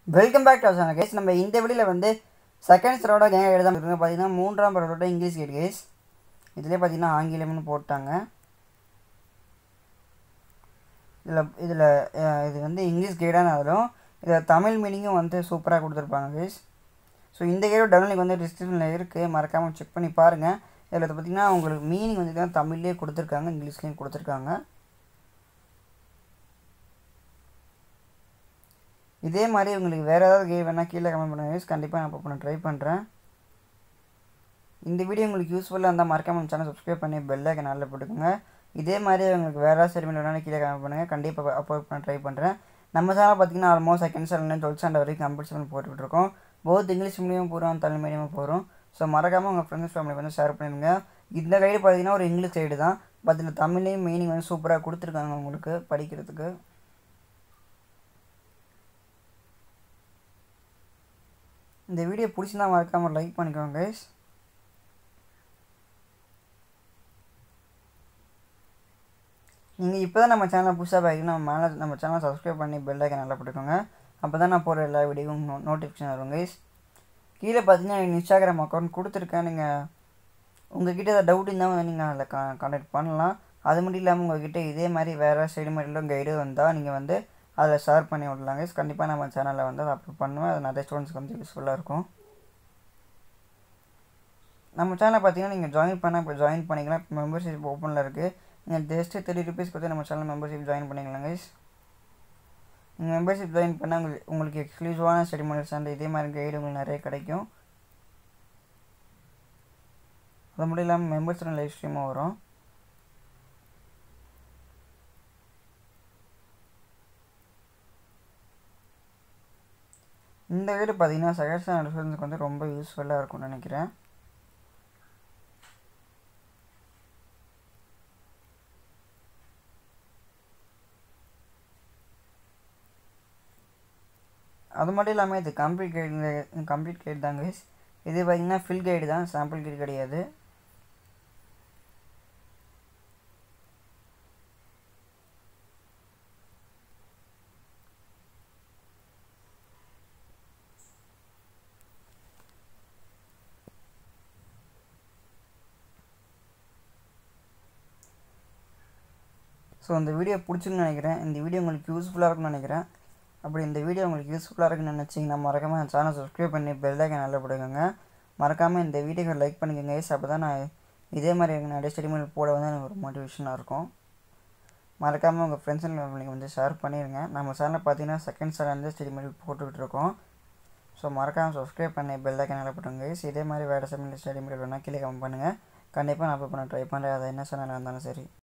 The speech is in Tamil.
welcome back to channel guys நம்ம இந்த வீடியோவில் வந்து செகண்ட் ஸ்டரோட கேம் எழுத இருக்குங்க பார்த்தீங்கன்னா மூன்றாம் படத்தோட இங்கிலீஷ் கேட் கேஸ் இதுலேயே பார்த்தீங்கன்னா ஆங்கிலம்னு போட்டாங்க இதில் இதில் இது வந்து இங்கிலீஷ் கைடான அதிலும் இதில் தமிழ் மீனிங்கும் வந்து சூப்பராக கொடுத்துருப்பாங்க கேஸ் ஸோ இந்த கைடோட டவுன்லிங் வந்து டிஸ்கிரிப்ஷனில் இருக்குது மறக்காமல் செக் பண்ணி பாருங்கள் இதில் பார்த்தீங்கன்னா உங்களுக்கு மீனிங் வந்து தான் தமிழ்லேயே கொடுத்துருக்காங்க இங்கிலீஷ்லேயும் கொடுத்துருக்காங்க இதே மாதிரி உங்களுக்கு வேறு ஏதாவது கேம் வேணால் கீழே கமெண்ட் பண்ணுங்க கண்டிப்பாக நான் பண்ண ட்ரை பண்ணுறேன் இந்த வீடியோ உங்களுக்கு யூஸ்ஃபுல்லாக இருந்தால் மறக்காம சேனல் சப்ஸ்கிரைப் பண்ணி பெல்லைக்கு நல்லா போட்டுக்கோங்க இதே மாதிரி உங்களுக்கு வேறு ஏதாவது செடிமெண்ட் வேணாலும் கீழே கமெண்ட் பண்ணுங்கள் கண்டிப்பாக அப்லோட் பண்ண ட்ரை பண்ணுறேன் நம்ம சேனல் பார்த்தீங்கன்னா almost second standard twelfth standard வரைக்கும் கம்பல்சரி போட்டுக்கிட்டு இருக்கோம் போத் இங்கிலீஷ் மீடியம் போகிறோம் தமிழ் மீடியமும் போகிறோம் ஸோ மறக்காமல் உங்கள் ஃப்ரெண்ட்ஸ் ஃபேமிலி வந்து ஷேர் பண்ணிடுங்க இந்த கைடு பார்த்தீங்கன்னா ஒரு இங்கிலீஷ் கைடு தான் பட் இதில் தமிழ்லேயும் மீனிங் வந்து சூப்பராக கொடுத்துருக்காங்க உங்களுக்கு படிக்கிறதுக்கு இந்த வீடியோ பிடிச்சிருந்தா மறக்காமல் லைக் பண்ணிக்கோங்க கைஸ் நீங்கள் இப்போ தான் நம்ம சேனலை புதுசாக பார்க்கணும் நம்ம மேலே நம்ம சேனலை சப்ஸ்கிரைப் பண்ணி பெல் ஐக்கன் நல்லா போட்டுக்கோங்க அப்போ தான் நான் போகிற எல்லா வீடியோவும் நோ நோட்டிஃபிகேஷன் வரும் கைஸ் கீழே பார்த்தீங்கன்னா எனக்கு இன்ஸ்டாகிராம் அக்கௌண்ட் கொடுத்துருக்கேன் நீங்கள் உங்ககிட்ட ஏதாவது டவுட் இருந்தால் நீங்கள் அதில் கா கான்டாக்ட் பண்ணலாம் அது மட்டும் இல்லாமல் உங்கள்கிட்ட இதே மாதிரி வேறு சைடு மாதிரிலும் கைடு வந்தால் நீங்கள் வந்து அதில் ஷேர் பண்ணி விடலாம் கைஸ் கண்டிப்பாக நம்ம சேனலில் வந்து அதை அப்லோட் பண்ணுவேன் அது நிறைய ஸ்டூடெண்ட்ஸ்க்கு வந்து யூஸ்ஃபுல்லாக இருக்கும் நம்ம சேனலை பார்த்தீங்கன்னா நீங்கள் ஜாயின் பண்ணால் இப்போ ஜாயின் பண்ணிக்கலாம் இப்போ மெம்பர்ஷிப் ஓப்பனில் இருக்குது நீங்கள் ஜஸ்ட்டு தேர்ட்டி ருபீஸ் கொடுத்து நம்ம சேனல் மெம்பர்ஷிப் ஜாயின் பண்ணிக்கலாம் கைஸ் நீங்கள் மெம்பர்ஷிப் ஜாயின் பண்ணால் உங்களுக்கு உங்களுக்கு எக்ஸ்க்ளூசிவான ஸ்டடி மாடல்ஸ் அண்ட் இதே மாதிரி கைடு உங்களுக்கு நிறைய கிடைக்கும் அது மட்டும் இல்லாமல் மெம்பர்ஸ் லைவ் ஸ்ட்ரீமும் வரும் இந்த வீடு பார்த்தீங்கன்னா செகண்ட் ஸ்டாண்டர்ட் ஸ்டூடெண்ட்ஸ்க்கு வந்து ரொம்ப யூஸ்ஃபுல்லாக இருக்கும்னு நினைக்கிறேன் அது மட்டும் இல்லாமல் இது கம்ப்ளீட் கைடு கம்ப்ளீட் கைடு தான் கைஸ் இது பார்த்தீங்கன்னா ஃபில் கைடு தான் சாம்பிள் கைடு கிடையாது ஸோ இந்த வீடியோ பிடிச்சிருக்குன்னு நினைக்கிறேன் இந்த வீடியோ உங்களுக்கு யூஸ்ஃபுல்லாக இருக்கும்னு நினைக்கிறேன் அப்படி இந்த வீடியோ உங்களுக்கு யூஸ்ஃபுல்லாக இருக்குன்னு நினச்சிங்கன்னா மறக்காமல் என் சேனல் சப்ஸ்கிரைப் பண்ணி பெல்லைக்கன் நல்லா போடுங்க மறக்காமல் இந்த வீடியோவை லைக் பண்ணிக்கோங்க கைஸ் அப்போ தான் நான் இதே மாதிரி எனக்கு நிறைய ஸ்டடிமெண்ட் போட வந்து எனக்கு ஒரு மோட்டிவேஷனாக இருக்கும் மறக்காமல் உங்கள் ஃப்ரெண்ட்ஸ் அண்ட் ஃபேமிலிக்கு வந்து ஷேர் பண்ணிடுங்க நம்ம சேனலில் பார்த்தீங்கன்னா செகண்ட் ஸ்டாண்டர்ட் ஸ்டடிமெண்ட் போட்டுக்கிட்டு இருக்கோம் ஸோ மறக்காமல் சப்ஸ்கிரைப் பண்ணி பெல்லைக்கன் நல்லா போட்டுங்க கைஸ் இதே மாதிரி வேறு சமையல் ஸ்டடிமெண்ட் வேணால் கீழே கமெண்ட் பண்ணுங்கள் கண்டிப்பாக நான் அப்லோட் பண்ண ட்ரை பண்ணுறேன் அதை என்ன சேனலாக இருந்தாலும் சரி